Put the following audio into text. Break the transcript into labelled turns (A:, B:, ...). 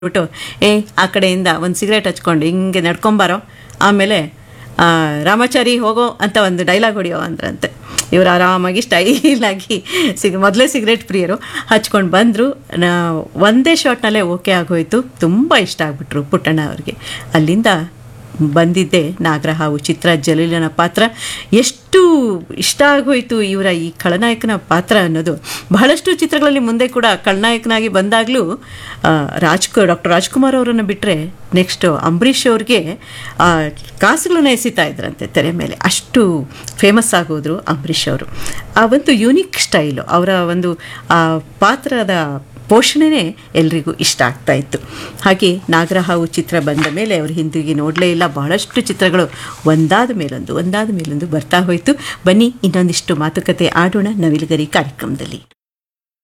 A: ಬಿಟ್ಟು ಏ ಆ ಕಡೆಯಿಂದ ಒಂದು ಸಿಗರೇಟ್ ಹಚ್ಕೊಂಡು ಹಿಂಗೆ ನಡ್ಕೊಂಬಾರೋ ಆಮೇಲೆ ಆ, ರಾಮಾಚಾರಿ ಹೋಗೋ ಅಂತ ಒಂದು ಡೈಲಾಗ್ ಹೊಡಿಯೋ ಅಂದ್ರಂತೆ ಇವರು ಆರಾಮಾಗಿ ಸ್ಟೈಲಾಗಿ ಸಿಗ ಮೊದಲೇ ಸಿಗರೇಟ್ ಪ್ರಿಯರು ಹಚ್ಕೊಂಡು ಬಂದರು ಒಂದೇ ಶಾಟ್ನಲ್ಲೇ ಓಕೆ ಆಗೋಯ್ತು ತುಂಬ ಇಷ್ಟ ಆಗ್ಬಿಟ್ರು ಪುಟ್ಟಣ್ಣ ಅವ್ರಿಗೆ ಅಲ್ಲಿಂದ ಬಂದಿದ್ದೆ ನಾಗರಹಾವು ಚಿತ್ರ ಜಲೀಲನ ಪಾತ್ರ ಎಷ್ಟು ಇಷ್ಟ ಆಗೋಯ್ತು ಇವರ ಈ ಖಳನಾಯಕನ ಪಾತ್ರ ಅನ್ನೋದು ಬಹಳಷ್ಟು ಚಿತ್ರಗಳಲ್ಲಿ ಮುಂದೆ ಕೂಡ ಖಳನಾಯಕನಾಗಿ ಬಂದಾಗಲೂ ರಾಜ್ಕ ಡಾಕ್ಟರ್ ರಾಜ್ಕುಮಾರ್ ಅವರನ್ನು ಬಿಟ್ಟರೆ ನೆಕ್ಸ್ಟ್ ಅಂಬರೀಷ್ ಅವ್ರಿಗೆ ಆ, ಕಾಸುಗಳನ್ನ ಎಸಿತಾ ಇದ್ರಂತೆ ತೆರೆ ಮೇಲೆ ಅಷ್ಟು ಫೇಮಸ್ ಆಗೋದ್ರು ಅಂಬರೀಷ್ ಅವರು ಆ ಒಂದು ಯೂನಿಕ್ ಸ್ಟೈಲು ಅವರ ಒಂದು ಆ ಪಾತ್ರದ ಪೋಷಣೆನೇ ಎಲ್ರಿಗೂ ಇಷ್ಟ ಆಗ್ತಾ ಇತ್ತು ಹಾಗೆ ನಾಗರಹಾವು ಚಿತ್ರ ಬಂದ ಮೇಲೆ ಅವರು ಹಿಂದಿರುಗಿ ನೋಡಲೇ ಇಲ್ಲ ಬಹಳಷ್ಟು ಚಿತ್ರಗಳು ಒಂದಾದ ಮೇಲೊಂದು ಒಂದಾದ ಮೇಲೊಂದು ಬರ್ತಾ ಹೋಯಿತು ಬನ್ನಿ ಇನ್ನೊಂದಿಷ್ಟು ಮಾತುಕತೆ ಆಡೋಣ ನವಿಲುಗರಿ ಕಾರ್ಯಕ್ರಮದಲ್ಲಿ